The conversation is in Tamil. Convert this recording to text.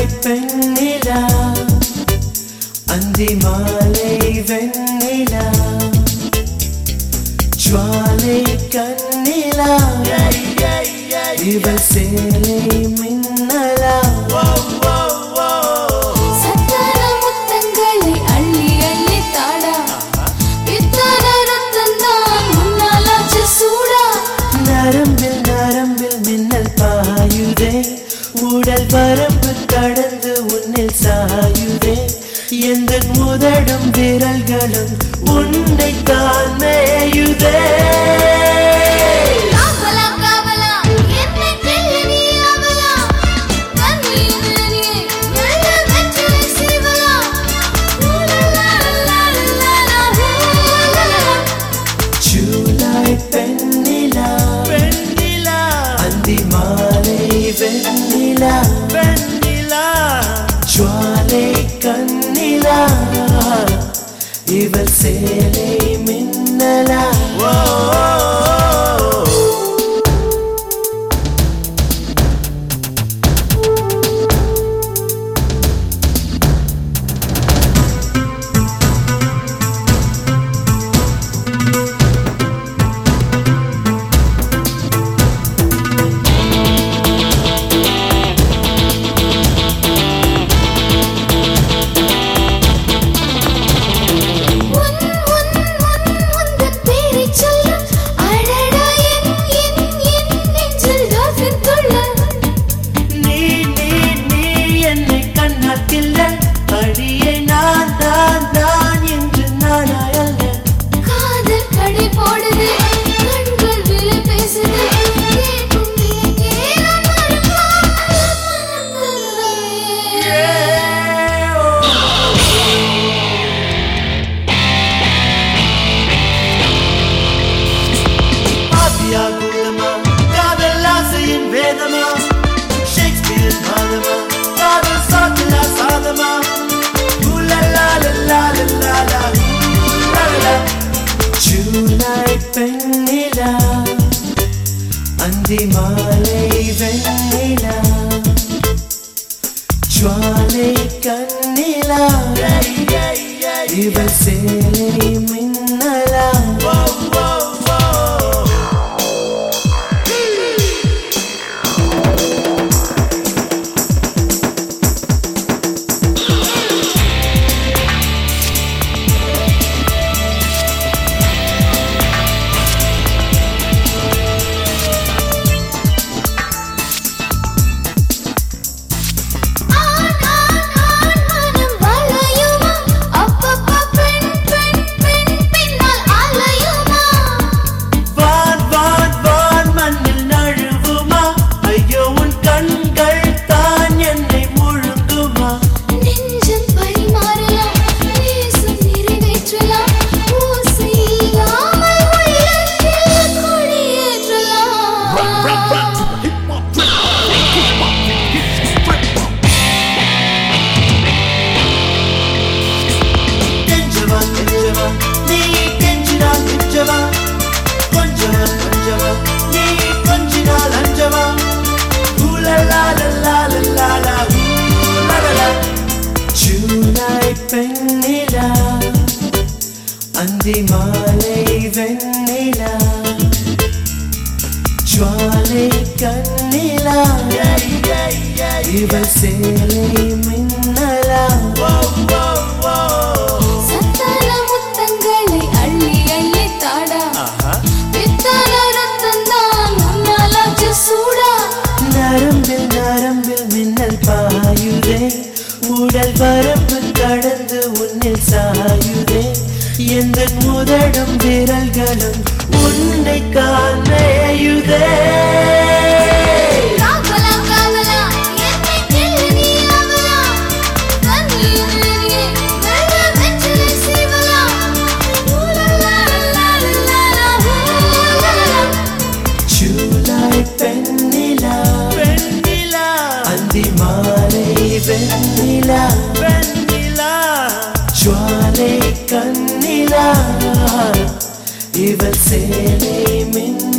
பெண்ணிலா அந்தி மாலை வெண்ணிலா ஜுவாலை கண்ணிலா இவள் சேலை மின்னலா சத்தன முத்தங்களை அள்ளி அள்ளி தாடா இத்தன ரத்தந்தான் முன்னாலாச்சு சூடா நரம்பில் நரம்பில் மின்னல் பாயுதே உடல் வரம்பு கடந்து உன்னில் சாயுதே எந்த முதடும் விரல்களும் உன்னை தான் மேயுதே காவலா காவலா என்னை கிள்ளி நீ ஆவலா கண்ணில் நீ நல்ல வெற்றிலை சீவலா ஊலலா லா லா லா ஊலலா ஜூலை பெண்ணிலா வெண்ணிலா அந்தி மாலை வெண்ணிலா வெண்ணிலா ஜுவாலை கண்ணிலா இவள் சேலை மின்னலா ஓ உன் உன் உன் உந்தன் பேரைச் சொல்ல அடடா என் என் என் நெஞ்சில் டால்பின் துள்ள நீ நீ நீ என்னை கண்ணால் கில்ல அடியே நான் நான் நான் என்று நானாய் அல்ல காதல் கடை போடுது கண்கள் விலை பேசுது கேட்கும் நீ கேள மறுக்காமல் மனதில்லை. ஆசியா கூதமா காதல் ஆசையின் வேதமா ஷேக்ஸ்பியர் மாதமா காதல் சாத்திலா சாதமா ஊலலா லலா லலா லா, ஊலலா. ஜூலை பெண்ணிலா அந்தி மாலை வெண்ணிலா ஜுவாலை கண்ணிலா இவள் சேலை மின்னலா ஆன் ஆன் ஆன் மனம் வளையுமா அப்பப்பா பெண் பெண் பெண் பின்னால் அலையுமா வான் வான் வான் மண்ணில் நழுவுமா ஐயோ உன் கண்கள் தான் என்னை முழுங்குமா நெஞ்சம் பரிமாறலாம் நேசம் நிறைவேற்றலாம் ஓசை இல்லாமல் உள்ளத்தில் கொடியேற்றலாம் கெஞ்சவா கெஞ்சவா நீ கெஞ்சினால் கெஞ்சவா கொஞ்சவா கொஞ்சவா நீ கொஞ்சினால் அஞ்சவா ஊலலா லலா லலா லா, ஊலலலா. ஜூலை பெண்ணிலா அந்தி மாலை வெண்ணிலா ஜுவாலை கண்ணிலா இவள் சேலை மின்னலா சத்தன முத்தங்களை அள்ளி அள்ளி தாடா இத்தன ரத்தந்தான் முன்னாலாச்சு சூடா நரம்பில் நரம்பில் மின்னல் பாயுதே உடல் வரம்பு கடந்து உன்னில் சாயுதே எந்த முதடும் விரல்களும் உன்னை காணேயுதே காவலா காவலா என்னை கிள்ளி நீ ஆவலா கண்ணில் நீ நல்ல வெற்றிலை சீவலா ஊலலா லா லா லா ஊலலா ஜூலை பெண்ணிலா வெண்ணிலா அந்தி மாலை வெண்ணிலா வெண்ணிலா ஜுவாலை கண்ணிலா இவள் சேலை மின்